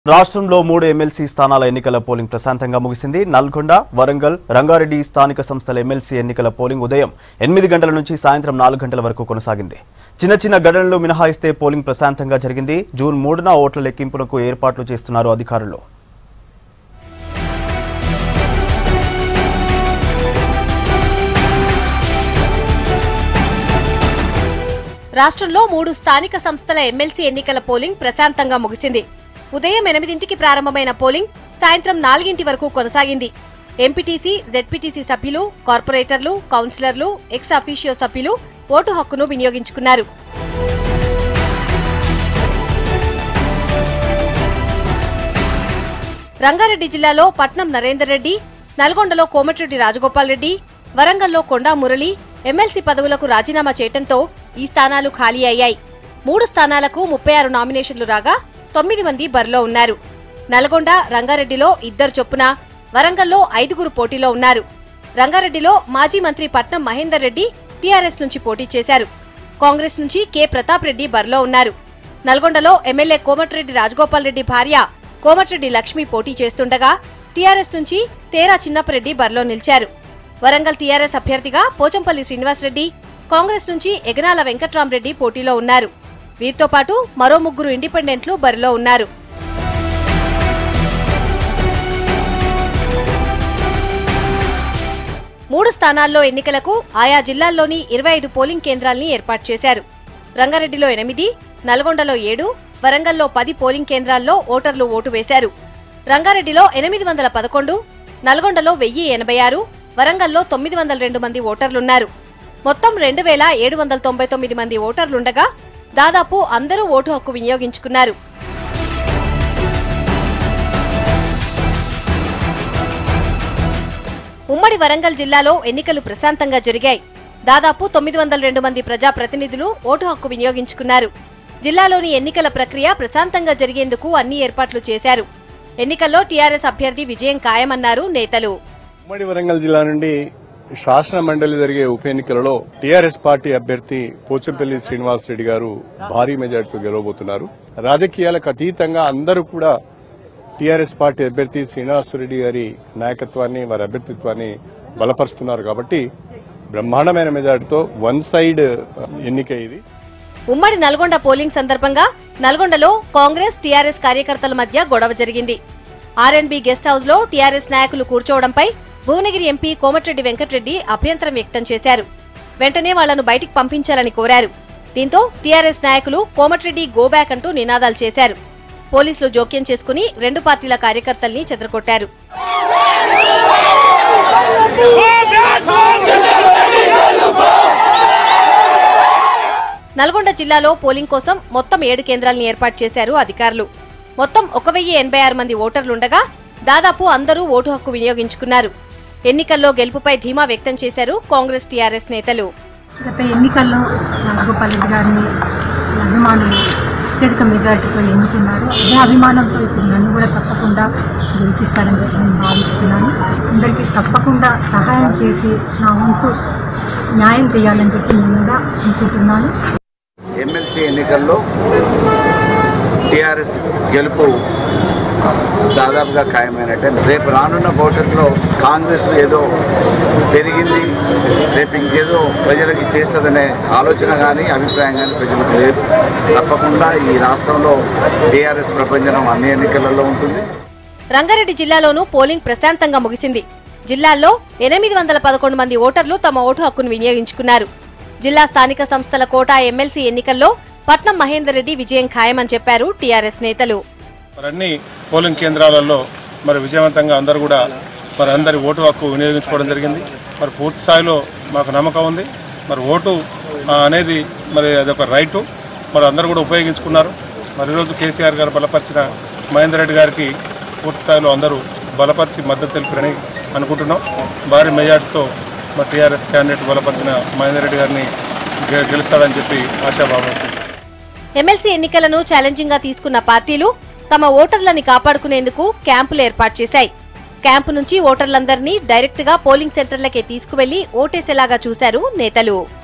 రాష్ట్రంలో మూడు ఎమ్మెల్సీ స్థానాల ఎన్నికల పోలింగ్ ప్రశాంతంగా ముగిసింది నల్గొండ వరంగల్ రంగారెడ్డి స్థానిక సంస్థల ఎమ్మెల్సీ ఎన్నికల పోలింగ్ ఉదయం ఎనిమిది గంటల నుంచి సాయంత్రం నాలుగు గంటల వరకు కొనసాగింది చిన్న చిన్న ఘటనలు మినహాయిస్తే పోలింగ్ ప్రశాంతంగా జరిగింది జూన్ మూడున ఓట్ల లెక్కింపునకు ఏర్పాట్లు చేస్తున్నారు అధికారులు రాష్ట్రంలో మూడు స్థానిక సంస్థల ఎమ్మెల్సీ ఎన్నికల పోలింగ్ ప్రశాంతంగా ముగిసింది ఉదయం ఎనిమిదింటికి ప్రారంభమైన పోలింగ్ సాయంత్రం నాలుగింటి వరకు కొనసాగింది ఎంపీటీసీ జెడ్పీటీసీ సభ్యులు కార్పొరేటర్లు కౌన్సిలర్లు ఎక్స్ అఫీషియో సభ్యులు ఓటు హక్కును వినియోగించుకున్నారు రంగారెడ్డి జిల్లాలో పట్నం నరేందర్ రెడ్డి నల్గొండలో కోమటిరెడ్డి రాజగోపాల్ రెడ్డి వరంగల్లో కొండా మురళి ఎమ్మెల్సీ పదవులకు రాజీనామా చేయటంతో ఈ స్థానాలు ఖాళీ అయ్యాయి మూడు స్థానాలకు ముప్పై ఆరు నామినేషన్లు రాగా తొమ్మిది మంది బరిలో ఉన్నారు నల్గొండ రంగారెడ్డిలో ఇద్దరు చొప్పున వరంగల్లో ఐదుగురు పోటీలో ఉన్నారు రంగారెడ్డిలో మాజీ మంత్రి పట్నం మహేందర్ రెడ్డి టీఆర్ఎస్ నుంచి పోటీ చేశారు కాంగ్రెస్ నుంచి కె ప్రతాప్ రెడ్డి బరిలో ఉన్నారు నల్గొండలో ఎమ్మెల్యే కోమటిరెడ్డి రాజగోపాల్ రెడ్డి భార్య కోమటిరెడ్డి లక్ష్మి పోటీ చేస్తుండగా టీఆర్ఎస్ నుంచి తేరా చిన్నప్పరెడ్డి బరిలో నిలిచారు వరంగల్ టీఆర్ఎస్ అభ్యర్థిగా పోచంపల్లి శ్రీనివాసరెడ్డి కాంగ్రెస్ నుంచి ఎగనాల వెంకట్రామరెడ్డి పోటీలో ఉన్నారు వీరితో పాటు మరో ముగ్గురు ఇండిపెండెంట్లు బరిలో ఉన్నారు మూడు స్థానాల్లో ఎన్నికలకు ఆయా జిల్లాల్లోని ఇరవై ఐదు పోలింగ్ కేంద్రాల్ని ఏర్పాటు చేశారు రంగారెడ్డిలో ఎనిమిది నల్గొండలో ఏడు వరంగల్లో పది పోలింగ్ కేంద్రాల్లో ఓటర్లు ఓటు వేశారు రుంగారెడ్డిలో ఎనిమిది వందల పదకొండు నల్గొండలో వెయ్యి ఎనభై ఆరు వరంగల్లో తొమ్మిది వందల రెండు మంది ఓటర్లున్నారు మొత్తం రెండు వేల ఏడు వందల తొంభై తొమ్మిది మంది ఓటర్లుండగా దాదాపు అందరూ ఓటు హక్కు వినియోగించుకున్నారు ఉమ్మడి వరంగల్ జిల్లాలో ఎన్నికలు ప్రశాంతంగా జరిగాయి దాదాపు తొమ్మిది వందల రెండు మంది ప్రజాప్రతినిధులు ఓటు హక్కు వినియోగించుకున్నారు జిల్లాలోని ఎన్నికల ప్రక్రియ ప్రశాంతంగా జరిగేందుకు అన్ని ఏర్పాట్లు చేశారు ఎన్నికల్లో టీఆర్ఎస్ అభ్యర్థి విజయం ఖాయమన్నారు నేతలు ఉమ్మడి వరంగల్ జిల్లా నుండి శాసన మండలి జరిగే ఉప ఎన్నికలలో టీఆర్ఎస్ పార్టీ అభ్యర్థి పోచంపల్లి శ్రీనివాస్ రెడ్డి గారు భారీ మెజార్టీతో గెలవబోతున్నారు రాజకీయాలకు అతీతంగా అందరూ కూడా టీఆర్ఎస్ పార్టీ అభ్యర్థి శ్రీనివాసరెడ్డి గారి నాయకత్వాన్ని వారి అభ్యర్థిత్వాన్ని బలపరుస్తున్నారు కాబట్టి బ్రహ్మాండమైన మెజార్టీతో వన్ సైడ్ ఎన్నిక ఇది ఉమ్మడి నల్గొండ పోలింగ్ సందర్భంగా నల్గొండలో కాంగ్రెస్ టీఆర్ఎస్ కార్యకర్తల మధ్య గొడవ జరిగింది ఆర్ఎన్బి గెస్ట్ హౌస్ లో టీఆర్ఎస్ నాయకులు కూర్చోవడంపై భువనగిరి ఎంపీ కోమటిరెడ్డి వెంకటరెడ్డి అభ్యంతరం వ్యక్తం చేశారు వెంటనే వాళ్లను బయటికి పంపించాలని కోరారు దీంతో టీఆర్ఎస్ నాయకులు కోమటిరెడ్డి గో బ్యాక్ అంటూ నినాదాలు చేశారు పోలీసులు జోక్యం చేసుకుని రెండు పార్టీల కార్యకర్తల్ని చెదరగొట్టారు నల్గొండ జిల్లాలో పోలింగ్ కోసం మొత్తం ఏడు కేంద్రాలను ఏర్పాటు చేశారు అధికారులు మొత్తం ఒక వెయ్యి ఎనభై ఆరు మంది ఓటర్లుండగా దాదాపు అందరూ ఓటు హక్కు వినియోగించుకున్నారు ఎన్నికల్లో గెలుపుపై ధీమా వ్యక్తం చేశారు కాంగ్రెస్ టీఆర్ఎస్ నేతలు గత ఎన్నికల్లో రాజగోపాల్ రెడ్డి గారిని అభిమానులు అత్యధిక మెజార్టీతో ఎన్నుకున్నారు అదే అభిమానంతో ఇప్పుడు నన్ను కూడా తప్పకుండా గెలిపిస్తారని చెప్పి నేను భావిస్తున్నాను అందరికీ తప్పకుండా సహాయం చేసి నా వంతు న్యాయం చేయాలని చెప్పి నేను కూడా అనుకుంటున్నాను ఎమ్మెల్సీ ఎన్నికల్లో టీఆర్ఎస్ గెలుపు దాదాపుగా ఖాయమైనట్టే రేపు రానున్న భవిష్యత్తులో కాంగ్రెస్ ఏదో పెరిగింది రేపు ఇంకేదో ప్రజలకి చేస్తుందనే ఆలోచన కానీ అభిప్రాయం కానీ ప్రజలకు లేదు తప్పకుండా ఈ రాష్ట్రంలో టీఆర్ఎస్ ప్రపంచం అన్ని ఎన్నికలలో ఉంటుంది రంగారెడ్డి జిల్లాలోనూ పోలింగ్ ప్రశాంతంగా ముగిసింది జిల్లాల్లో ఎనిమిది వందల పదకొండు మంది ఓటర్లు తమ ఓటు హక్కును వినియోగించుకున్నారు జిల్లా స్థానిక సంస్థల కోటా ఎమ్మెల్సీ ఎన్నికల్లో పట్నం మహేందర్ రెడ్డి విజయం ఖాయమని చెప్పారు టీఆర్ఎస్ నేతలు మరి అన్ని పోలింగ్ కేంద్రాలలో మరి విజయవంతంగా అందరూ కూడా మరి అందరి ఓటు హక్కు వినియోగించుకోవడం జరిగింది మరి పూర్తి స్థాయిలో మాకు నమ్మకం ఉంది మరి ఓటు ఆ, అనేది మరి అదొక రైటు మరి అందరూ కూడా ఉపయోగించుకున్నారు మరి ఈరోజు కేసీఆర్ గారు బలపరిచిన మహేందర్ రెడ్డి గారికి పూర్తి స్థాయిలో అందరూ బలపరిచి మద్దతు తెలిపారని అనుకుంటున్నాం భారీ మెజార్టీతో మరి టీఆర్ఎస్ క్యాండిడేట్ బలపరిచిన మహేందర్ రెడ్డి గారిని గె- గెలుస్తాడని చెప్పి ఆశాభావం ఎమ్మెల్సీ ఎన్నికలను ఛాలెంజింగ్ గా తీసుకున్న పార్టీలు తమ ఓటర్లని కాపాడుకునేందుకు క్యాంపులు ఏర్పాటు చేశాయి క్యాంపు నుంచి ఓటర్లందరినీ డైరెక్ట్ గా పోలింగ్ సెంటర్లకే తీసుకువెళ్లి ఓటేసేలాగా చూశారు నేతలు